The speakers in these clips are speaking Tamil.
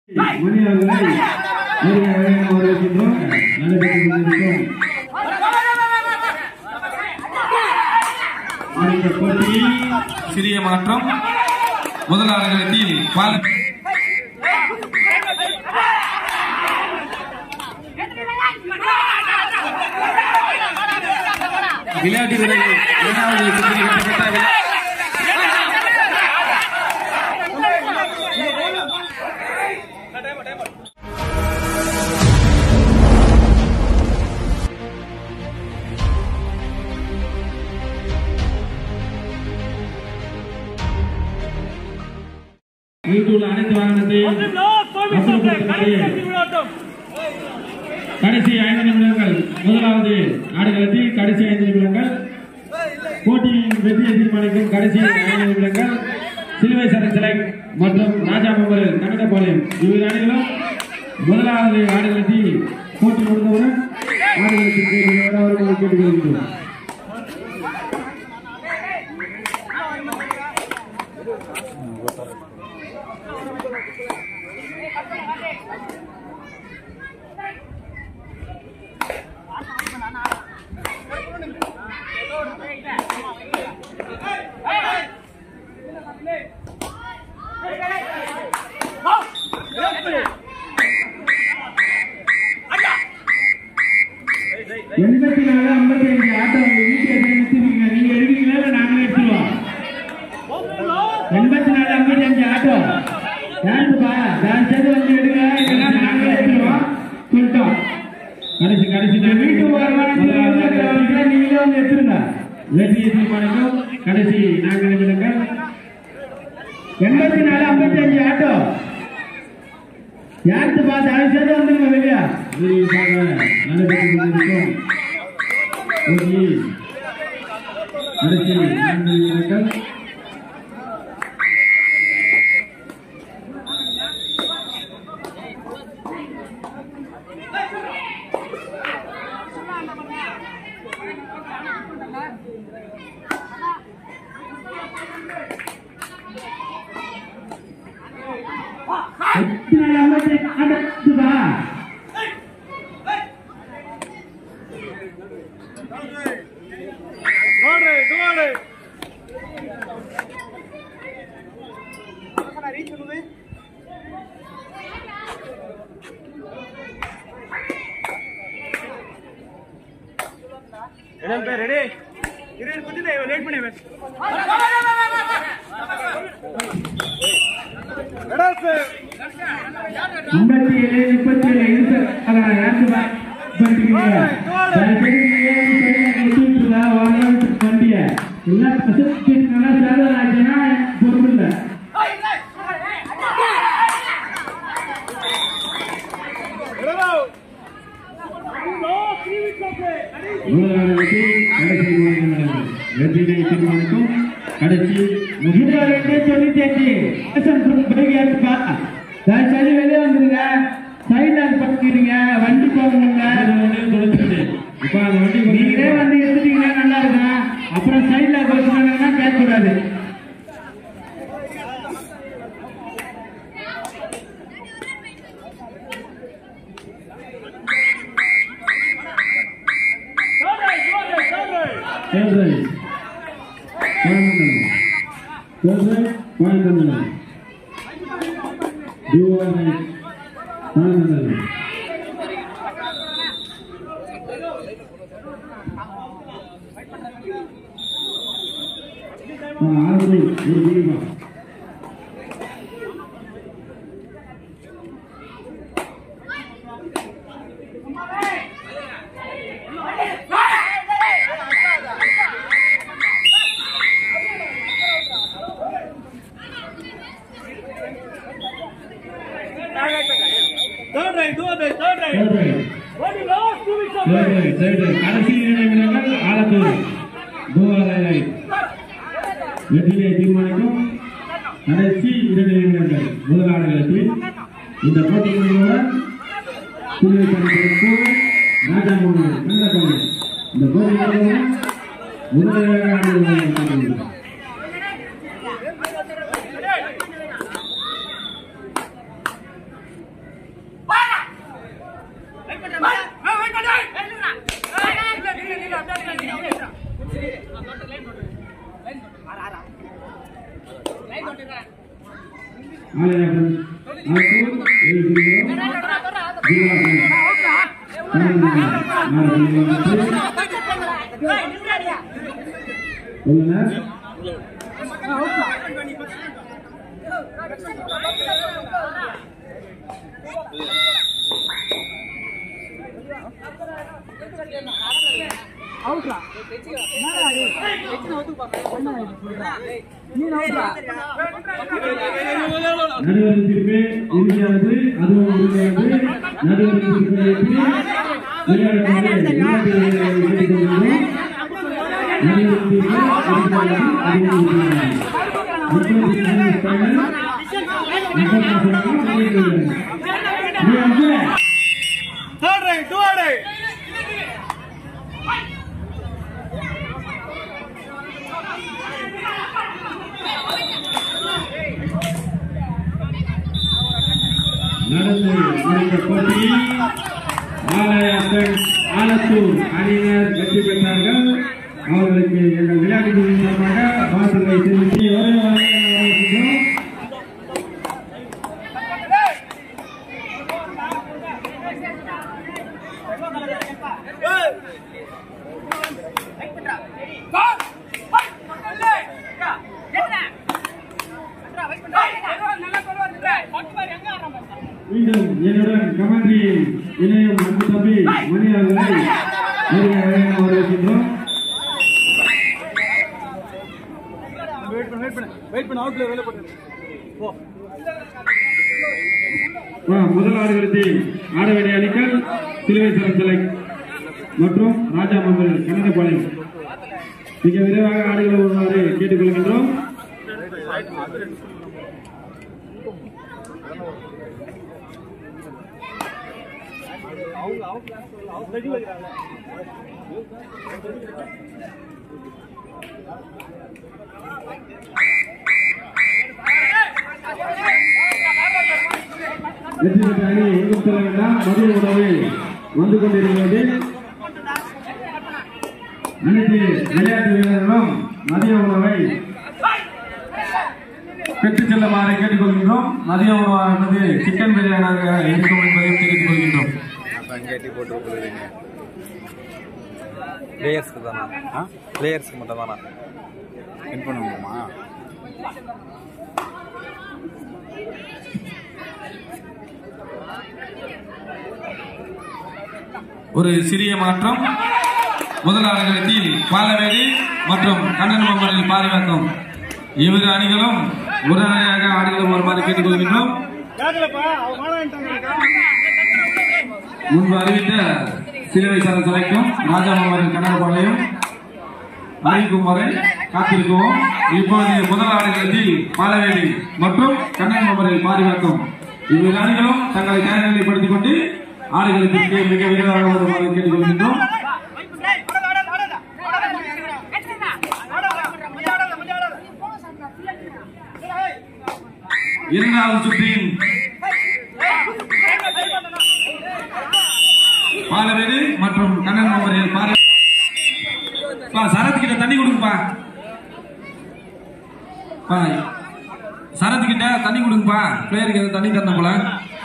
மணி அவர்களை வருக வருக என வரவேற்கின்றோம் நடைபெற்றுக் கொண்டிருக்கும் ஆரம்ப போட்டியில் சிறிய மாற்றம் முதலாளர்களில் பால விளையாட்டு வீரர்கள் இரண்டாவது சுற்றில் வெற்றி பெற்ற விளை- வீட்டில் உள்ள அனைத்து வாகனத்தையும் அப்புறப்படுத்தும்படி கடைசி ஐந்து நிமிடங்கள் முதலாவது ஆடுகளத்தில் கடைசி ஐந்து நிமிடங்கள் போட்டியின் வெற்றியை தீர்மானிக்கும் கடைசி ஐந்து நிமிடங்கள் சிலுவை சர சிலை மற்றும் ராஜா மெம்பர் கனகபாளையம் இவ்விரு அணிகளும் முதலாவது ஆடுகளத்தில் போட்டி முடிந்தவுடன் ஆடுகளத்திற்கு வருமாறு கேட்டுக்கொள்கிறோம் எண்பத்தி நாலு ஐம்பத்தி அஞ்சு ஆட்டோ வீட்டு எடுத்துருக்கீங்க நீங்க எடுக்கிறீங்களா இல்ல நாங்களே எடுத்துருவோம் எண்பத்தி நாலு ஐம்பத்தி அஞ்சு ஆட்டோ யாருப்பா யார் சேர்ந்து வந்து எடுங்க இல்லைன்னா நாங்களே எடுத்துருவோம் சொல்லிட்டோம் கடைசி கடைசி வீட்டு வருமானம் நீங்களே வந்து எடுத்துருங்க வெற்றியை தீர்மானிக்கும் கடைசி நான்கு நிமிடங்கள் எண்பத்தி நாலு ஐம்பத்தி அஞ்சு ஆட்டோ யாருப்பா தயவு செய்து வந்துருங்க வெளியா நடைபெற்றுக் கொண்டிருக்கும் போட்டியில் கடைசி நான்கு நிமிடங்கள் எத்தனை ஐம்பத்தி அடுத்துதா ஐம்பத்தி ஏழு முப்பத்தி ஏழு இருக்கு அதான் யாருக்கு பா- பண்ணிக்கிறீங்க தயவு செய்து நீங்க ஏன் சரியா கொடுத்துட்டுதா வாங்க வண்டிய எல்லாம் பசங்க நல்லா சேதம் ஆச்சுன்னா பொறுப்பு இல்லை முதலாளர்களுக்கு கடைசி மூன்று நிமிடங்கள் வெற்றியை தீர்மானிக்கும் கடைசி முகிதாரத்தை தொண்ணூத்தி அஞ்சு சரி வெளியே வந்துருங்க சைடில் பண்ணிக்கிறீங்க வண்டி போகணுங்க இப்ப அந்த வண்டி நீங்களே வந்து எடுத்துட்டீங்கன்னா நல்லா இருக்கும் அப்புறம் சைடில் போச்சுன்னா கேட்கக்கூடாது Kendrick. Kendrick. Kendrick. Kendrick. Dua naik. Kendrick. Ah, ஆறு ஒரு முடியுமா Kendrick. சரி சரி கடைசி நிமிடங்கள் ஆலத்தூர் பூவாலை வெற்றியை தீர்மானிக்கும் கடைசி இரண்டு நிமிடங்கள் முதலாளர்களுக்கு இந்த போட்டி முடிவுடன் புதுவை பணிகளுக்கு ராஜா மோகன் கந்தபாணி இந்த போட்டி முடிவுடன் முதலாளர்கள் ஆடுகிறார்கள் ஆலய ஆத்தூர் எழுதியிருக்கிறோம் உள்ளனர் நடுவரின் தீர்ப்பு இறுதியானது அதுவும் உறுதியானது நடுவரின் தீர்ப்பை ஏற்று விளையாடுமாறு விளையாட்டு வீரர்களை கேட்டுக்கொள்கிறோம் நடுவரின் தீர்ப்பு இறுதியானது அதுவும் உறுதியானது முப்பத்தி நான்கு ஸ்பைனல் முப்பத்தி நான்கு Third right, third right. நடந்து முடிந்த போட்டியில் ஆலய ஃப்ரெண்ட்ஸ் ஆலத்தூர் அணியினர் வெற்றி பெற்றார்கள் அவர்களுக்கு எங்கள் விளையாட்டு குழுவின் சார்பாக வாழ்த்துக்களை தெரிவித்து ஒரே வாரியாக வாழ்த்துகிறோம் மீண்டும் என்னுடன் கமெண்ட்ரியில் இணையும் அன்பு தம்பி மணி அவர்களை வருக வருக வரவேற்கின்றோம் Wait பண்ணு, wait பண்ணு. Wait பண்ணு, outல வெளில போட்டு. போ. வா, முதல் ஆடுகளத்தில் ஆட வேண்டிய அணிகள் சிலுவை சரம் சிலை மற்றும் ராஜா மம்பல் கன்னடபாளையம் மிக விரைவாக ஆடுகளை வருமாறு கேட்டுக்கொள்கின்றோம் வெற்றி பெற்ற அணி எங்கும் செல்ல வேண்டாம் மதிய உணவு வந்து கொண்டிருக்கிறது அனைத்து விளையாட்டு வீரர்களும் மதிய உணவை பெற்றுச் செல்லுமாறு கேட்டுக்கொள்கின்றோம் மதிய உணவானது சிக்கன் பிரியாணியாக இருக்கும் என்பதையும் தெரிவித்துக் கொள்கின்றோம் பஞ்சாயத்து போட்டு கொடுக்குறீங்க பிளேயர்ஸ்க்கு தானா ஆ பிளேயர்ஸ்க்கு மட்டும் தானா வின் பண்ணுவோமா ஒரு சிறிய மாற்றம் முதலாளர்களுக்கு பாலவேடி மற்றும் கண்ணன் மம்மனில் பாதுகாக்கும் இவ்விரு அணிகளும் உடனடியாக ஆடுகளும் வருமாறு கேட்டுக்கொள்கின்றோம் கேட்கலப்பா, அவன் வேணான்ட்டாங்க. முன்பு அறிவித்த சிலுவை சர சிலைக்கும் ராஜா மம்மனின் கண்ணன் அறிவிக்கும் வரை காத்திருக்கவும் இப்பொழுது முதல் ஆடுகளத்தில் பாலவேடி மற்றும் கண்ணன் மம்மனில் பாதுகாக்கும் இவ்விரு அணிகளும் தங்களை தயார்நிலைப்படுத்திக் கொண்டு ஆடுகளுக்கு மிக விரைவாக வருமாறு கேட்டுக்கொள்கின்றோம் இரண்டாவது சுற்றின் பாலவேடு மற்றும் கண்ணன் மம்மரில் பால பா சரத் கிட்ட தண்ணி கொடுங்கப்பா பா சரத் கிட்ட தண்ணி கொடுங்கப்பா பிளேயருக்கு எதாவது தண்ணி தரணும் போல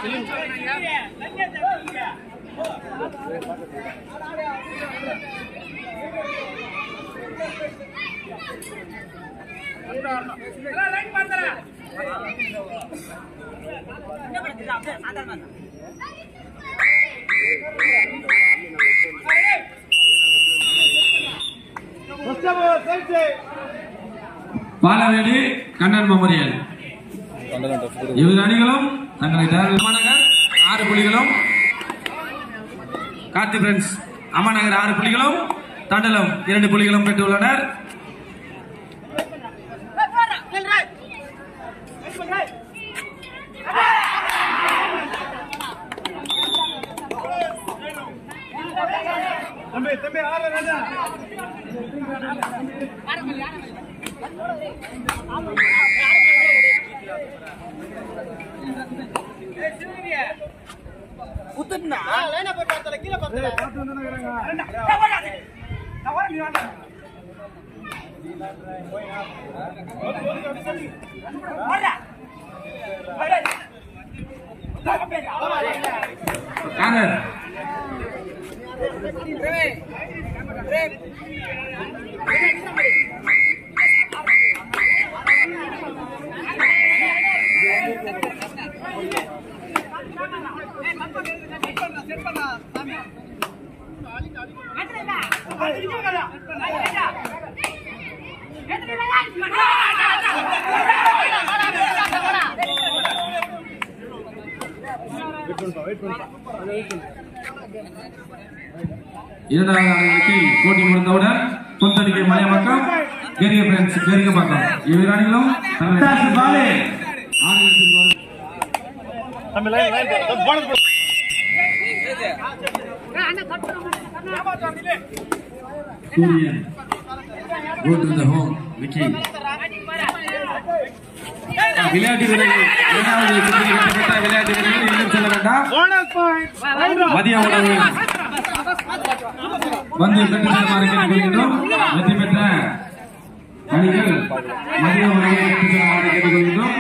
First of all, right side. Palavedu Kannan memorial இரு அணிகளும் தங்களை தயார் அம்மாநகர் ஆறு புள்ளிகளும் கார்த்தி பிரெண்ட்ஸ் அம்மாநகர் ஆறு புள்ளிகளும் தண்டலம் இரண்டு புள்ளிகளும் பெற்றுள்ளனர் தம்பி தம்பி ஆறு ராஜா ஏய், பார்த்து வந்துதானே இருக்கிறாங்க. காங்கர் இரண்டாவது ஆணையத்தை போட்டி முடிந்தவுடன் கொந்தளிக்கை மலையமக்கம் கெரிய பிரெண்ட்ஸ் கெரிய பக்கம் இவ்விரு அணிகளும் தங்கள் பாலே ஆடுகளத்தில் வரும் சூரியன் go to the home Vicky விளையாட்டு வீரர்கள் இரண்டாவது சுற்றில் கட்டப்பட்ட விளையாட்டு வீரர்கள் இன்னும் செல்ல வேண்டாம் மதிய உணவு வந்து பெற்று செல்லுமாறு கேட்டுக்கொள்கின்றோம் வெற்றி பெற்ற அணிகள் மதிய உணவை பெற்று செல்லுமாறு கேட்டுக்கொள்கின்றோம்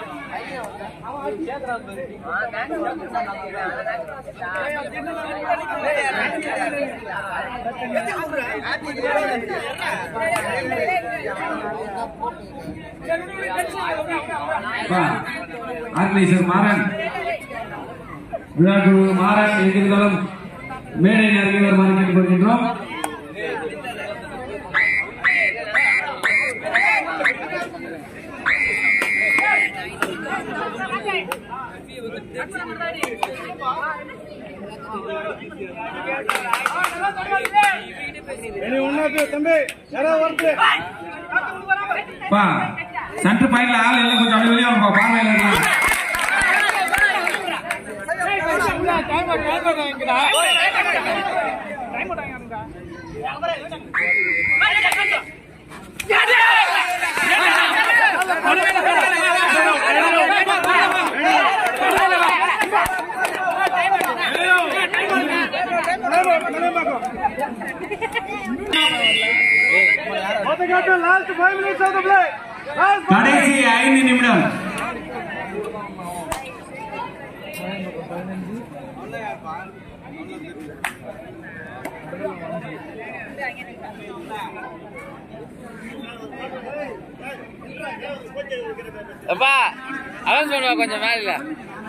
ஆர்கனைசர் மாறன் விழாக்குழு மாறன் எதிர்காலம் மேடை அருகே வருமாறு கேட்டுக்கொள்கின்றோம் பா சென்டர் பாயிண்ட்ல ஆள் எல்லாம் கொஞ்சம் அப்படி வெளியே வாங்கப்பா பார்வையில இருக்கலாம் கடைசி ஐந்து நிமிடம் அப்பா அவன் சொல்லுவா கொஞ்சம் மேல இல்ல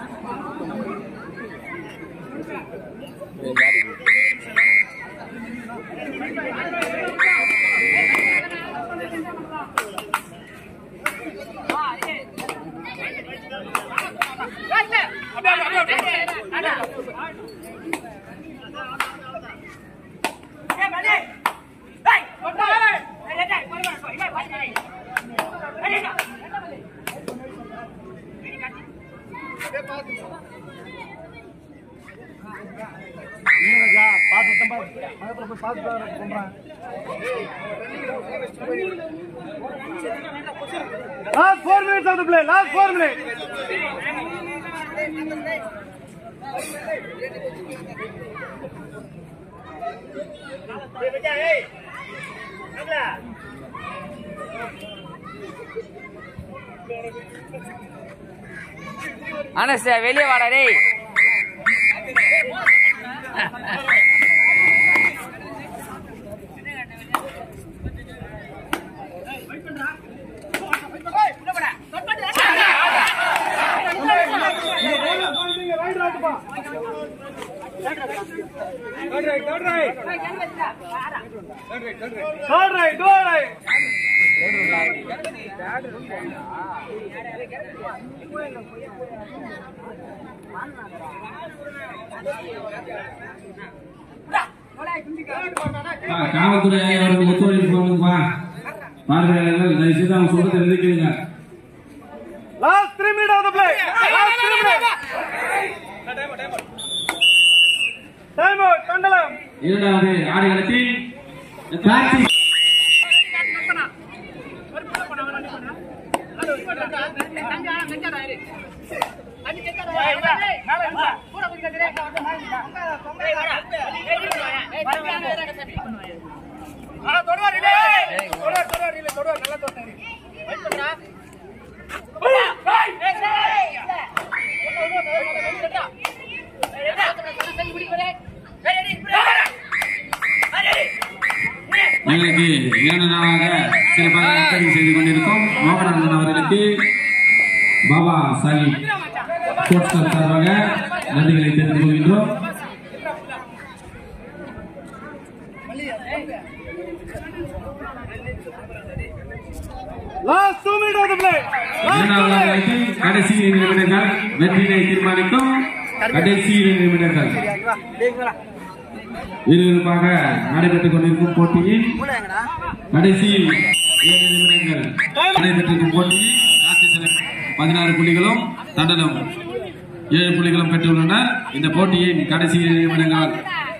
Last four minutes of the play. Last four minutes. அனஸ்டா வெளியே வாடா டேய் Third right. Third right. பா, காவல்துறை அவர்கள் ஒத்துழைப்பு கொடுங்கப்பா பார்வையாளர்கள் தயவு செய்து அவங்க சொல்றதை நிறுத்திக்கங்க Last three minutes of the play. Last three minutes. Time out. Kandalam. இரண்டாவது ஆடுகளத்தில் கார்த்திக் ஏய் எங்களுக்கு இரண்டு நாளாக சிறப்பாக நற்பணி செய்து கொண்டிருக்கும் மோகனானந்தன் அவர்களுக்கு பாபா சாஹிப் ஸ்போர்ட்ஸ் கிளப் சார்பாக நன்றிகளை தெரிவித்துக் கொள்கின்றோம் இரண்டாவது ஆட்டத்தில் கடைசி நிமிடங்கள் வெற்றியை தீர்மானிக்கும் கடைசி நிமிடங்கள் விறுவிறுப்பாக நடைபெற்றுக் கொண்டிருக்கும் போட்டியில் கடைசி ஏழு நிமிடங்கள் நடைபெற்றிருக்கும் போட்டியில் ராசி செலக்ட் பதினாறு புள்ளிகளும் தண்டனம் ஏழு புள்ளிகளும் பெற்றுள்ளனர் இந்த போட்டியின் கடைசி ஏழு நிமிடங்கள்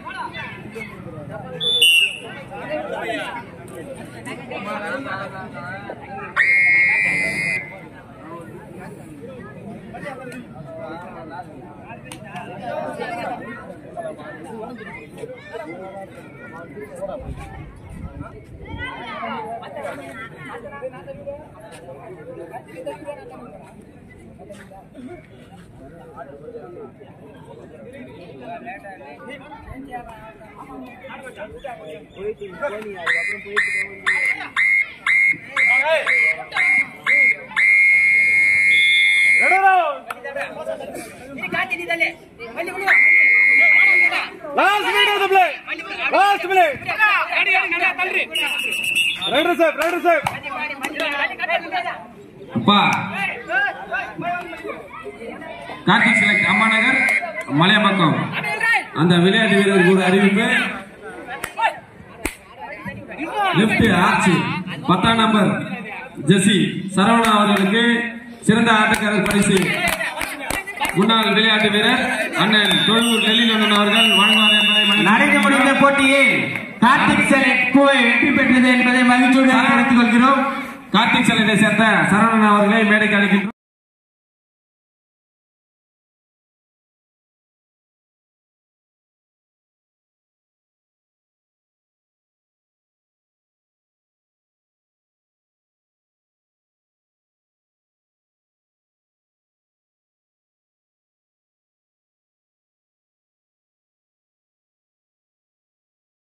last minute of the play last minute raider safe raider safe அப்பா கார்த்திக் செலக்ட் அம்மாநகர் மலையம்பக்கம் அந்த விளையாட்டு வீரருக்கு ஒரு அறிவிப்பு லெப்ட் ஆர்ச்சி பத்தாம் நம்பர் ஜெசி சரவணா அவர்களுக்கு சிறந்த ஆட்டக்காரர் பரிசு முன்னாள் விளையாட்டு வீரர் அண்ணன் தொழுவூர் லெலிலன் அவர்கள் வழங்குவார் என்பதை மகிழ்ச்சி- நடந்து முடிந்த போட்டியில் கார்த்திக் செலக்ட் பூவை வெற்றி பெற்றது என்பதை மகிழ்ச்சியுடன் தெரிவித்துக் கொள்கிறோம் கார்த்திக் செலக்டை சேர்ந்த சரவணன் அவர்களை மேடைக்கு அழைக்கின்றோம்